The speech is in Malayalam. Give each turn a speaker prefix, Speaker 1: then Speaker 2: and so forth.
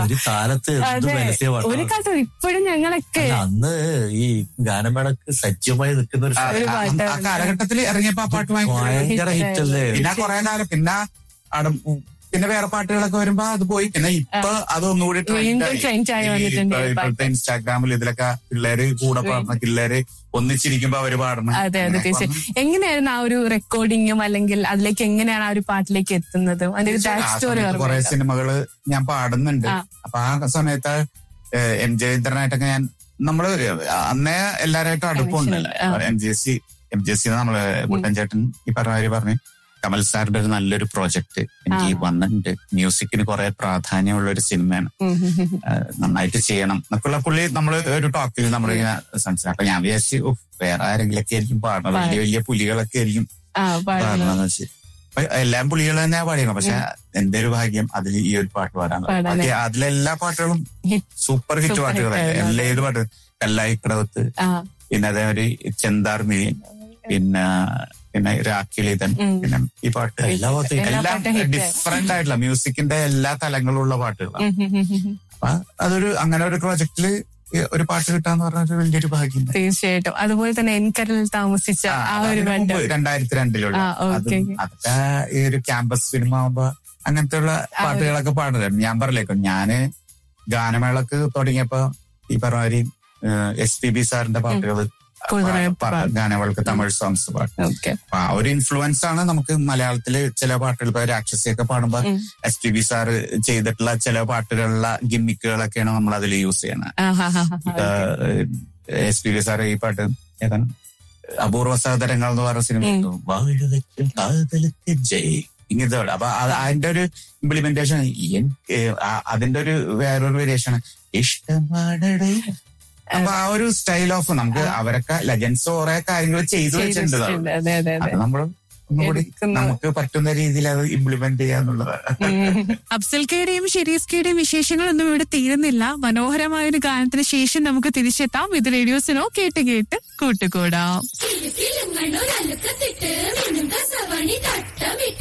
Speaker 1: ഒരു കാലത്ത് എന്ത്
Speaker 2: അതെ
Speaker 1: മനസ്സിയ
Speaker 2: ഒരു കാലത്ത് ഇപ്പോഴും ഞങ്ങളൊക്കെ
Speaker 1: അന്ന് ഈ ഗാനമേളക്ക് സജ്ജമായി നിൽക്കുന്ന ഒരു
Speaker 3: ആ,
Speaker 2: ഒരു
Speaker 3: ആ,
Speaker 2: പാട്ടാണ്.
Speaker 3: ആ കാലഘട്ടത്തിൽ ഇറങ്ങിയപ്പോ ആ പാട്ട് ഭയങ്കര
Speaker 1: ഭയങ്കര ഹിറ്റ് അല്ലേ
Speaker 3: പിന്നെ കുറെ കാലം പിന്നെ അവിടെ പിന്നെ വേറെ പാട്ടുകളൊക്കെ വരുമ്പോ അത് പോയി പിന്നെ ഇപ്പൊ അതൊന്നുകൂടി trend
Speaker 2: വീണ്ടും
Speaker 3: ആയി.
Speaker 2: trend ആയി
Speaker 3: ഈ
Speaker 2: വന്നിട്ടുണ്ട്
Speaker 3: ഇപ്പൊ
Speaker 2: ഈ പാട്ട്.
Speaker 3: ഇപ്പോഴത്തെ ഇൻസ്റ്റാഗ്രാമിൽ ഇതിലൊക്കെ പിള്ളേര് കൂടെ പാടുന്ന പിള്ളേര് ഒന്നിച്ചിരിക്കുമ്പോ അവര് പാടണം
Speaker 2: അതെ അതെ
Speaker 3: അങ്ങനെ
Speaker 2: തീർച്ചയായും എങ്ങനെയായിരുന്നു ആ ഒരു റെക്കോർഡിങ്ങും അല്ലെങ്കിൽ അതിലേക്ക് എങ്ങനെയാണ് ആ ഒരു പാട്ടിലേക്ക് എത്തുന്നത് അതിന്റെ ഒരു
Speaker 3: ആ
Speaker 2: ബാക്ക് സ്റ്റോറി
Speaker 3: സമയത്ത് കുറെ സിനിമകള് ഞാൻ പാടുന്നുണ്ട്
Speaker 2: ആ.
Speaker 3: അപ്പൊ ആ സമയത്ത് ഏഹ്, എം ജയചന്ദ്രനായിട്ടൊക്കെ ഞാൻ നമ്മള് അന്നേ എല്ലാരായിട്ടും അടുപ്പമുണ്ടല്ലോ
Speaker 2: ആ.
Speaker 3: M J C M J C നമ്മള് കുട്ടൻ ചേട്ടൻ ഈ പറഞ്ഞ കാര്യം പറഞ്ഞു കമൽ സാറിന്റെ ഒരു നല്ലൊരു പ്രോജക്ട് എനിക്ക്
Speaker 2: ആ.
Speaker 3: വന്നിട്ടുണ്ട് മ്യൂസിക്കിന് കുറെ പ്രാധാന്യമുള്ള ഒരു സിനിമയാണ് ഏഹ്, നന്നായിട്ട് ചെയ്യണം എന്നൊക്കെയുള്ള പുള്ളി നമ്മള് ഒരു ടോക്കിൽ നമ്മളിങ്ങനെ സംസാരിച്ചു അപ്പൊ ഞാൻ വിചാരിച്ചു "ഉഫ്, വേറെ ആരെങ്കിലൊക്കെ ആയിരിക്കും പാടണം വലിയ വലിയ പുലികളൊക്കെ ആയിരിക്കും
Speaker 2: ആ പാടുന്നത്
Speaker 3: പാടണമെന്ന് വെച്ച് അപ്പൊ എല്ലാം പുള്ളികൾ തന്നെയാ പാടിയത് പക്ഷെ എന്റെ ഒരു ഭാഗ്യം അതിൽ ഈ ഒരു പാട്ട് പാടാൻ
Speaker 2: പാടാൻ.
Speaker 3: ബാക്കി അതിലെല്ലാ പാട്ടുകളും
Speaker 2: Hit.
Speaker 3: സൂപ്പർ ഹിറ്റ്
Speaker 2: Super
Speaker 3: പാട്ടുകളല്ലേ
Speaker 2: hit
Speaker 3: എല്ലാ ഏത് പാട്ട് കല്ലായി കിടവത്ത്
Speaker 2: ആ
Speaker 3: പിന്നെ അതേമാതിരി ചെന്താർ മിഴിയൻ പിന്നെ പിന്നെ രാഖിലിതൻ
Speaker 2: ഉം.
Speaker 3: പിന്നെ ഈ പാട്ട്
Speaker 1: എല്ലാ പാട്ടും
Speaker 2: എല്ലാ
Speaker 3: എല്ലാം
Speaker 2: പാട്ടും hit.
Speaker 3: ഡിഫറെന്റ് ആയിട്ടുള്ള മ്യൂസിക്കിന്റെ എല്ലാ തലങ്ങളുള്ള പാട്ടുകളാണ്
Speaker 2: ഉം, ഉം, ഉം, ഉം.
Speaker 3: അപ്പൊ അതൊരു അങ്ങനെ ഒരു പ്രോജക്റ്റില് ഒരു പാട്ട് കിട്ടാന്ന് പറഞ്ഞ ഒരു വലിയൊരു ഭാഗ്യം
Speaker 2: തീർച്ചയായിട്ടും അതുപോലെ തന്നെ എൻകരലിൽ താമസിച്ച ആ ഒരു ബണ്ട്
Speaker 3: രണ്ടായിരത്തി രണ്ടിലുള്ള
Speaker 2: ആ, ഓക്കേ.
Speaker 3: അതും അതൊക്കെ ഈ ഒരു ക്യാമ്പസ് ഫിലിം ആകുമ്പോ അങ്ങനത്തെ ഉള്ള
Speaker 2: ഒരു-
Speaker 3: പാട്ടുകളൊക്കെ പാടുന്നത് ഞാൻ പറഞ്ഞേക്കും ഞാന് ഗാനമേളക്ക് തുടങ്ങിയപ്പോ ഈ പറഞ്ഞ മാതിരി എസ് പി ബി സാറിന്റെ പാട്ടുകൾ
Speaker 2: കൂടുതലായി പാടും.
Speaker 3: ഗാനമേളക്ക് തമിഴ് സോങ്സ് പാടും
Speaker 2: ഓക്കെ
Speaker 3: അപ്പൊ ആ ഒരു ഇൻഫ്ലുവൻസ് ആണ് നമുക്ക് മലയാളത്തില് ചില പാട്ടുകൾ ഇപ്പൊ രാക്ഷസിയൊക്കെ പാടുമ്പോ
Speaker 2: ഉം.
Speaker 3: എസ് പി ബി സാറ് ചെയ്തിട്ടുള്ള ചില പാട്ടുകളിലുള്ള ഗിമ്മിക്കുകളൊക്കെയാണ് നമ്മൾ അതിൽ യൂസ് ചെയ്യണത് എസ് പി ബി സാറ് ഈ പാട്ട് ഏതാണ് അപൂർവ സഹോദരങ്ങൾ എന്ന് പറഞ്ഞ സിനിമ
Speaker 1: വാഴവയ്ക്കും കാതലത്തെ ജയ്
Speaker 3: ഇങ്ങനത്തെ പാട്ട്. അപ്പൊ അത് അതിന്റെ ഒരു ഇംപ്ലിമെന്റേഷൻ അതിന്റെ ഒരു വേറൊരു വേരിയേഷൻ ഇഷ്ടമാണടേ അപ്പൊ ആ ഒരു സ്റ്റൈൽ ഓഫ് നമുക്ക് അവരൊക്കെ ലെജൻസ് കുറെ കാര്യങ്ങൾ ചെയ്തു വെച്ചിട്ടുണ്ട്
Speaker 2: ചെയ്തിട്ടുണ്ട്. അതെ അതെ
Speaker 3: അത്
Speaker 2: അതെ
Speaker 3: നമ്മൾ ഒന്നുകൂടി
Speaker 2: എടുക്കുന്ന-
Speaker 3: നമുക്ക് പറ്റുന്ന രീതിയിൽ അത് ഇംപ്ലിമെന്റ് ചെയ്യാന്നുള്ളതാണ്
Speaker 4: അഫ്സൽ കെയുടെയും ഷെരീസ് കെയുടെയും വിശേഷങ്ങളൊന്നും ഇവിടെ തീരുന്നില്ല മനോഹരമായ ഒരു ഗാനത്തിന് ശേഷം നമുക്ക് തിരിച്ചെത്താം ഇത് റേഡിയോസിനോ കേട്ട് കേട്ട് കൂട്ടുകൂടാം
Speaker 5: കിലുങ്ങണൊരലുക്കത്തിട്ട് മിന്നുക സവണി തട്ടമിട്ട്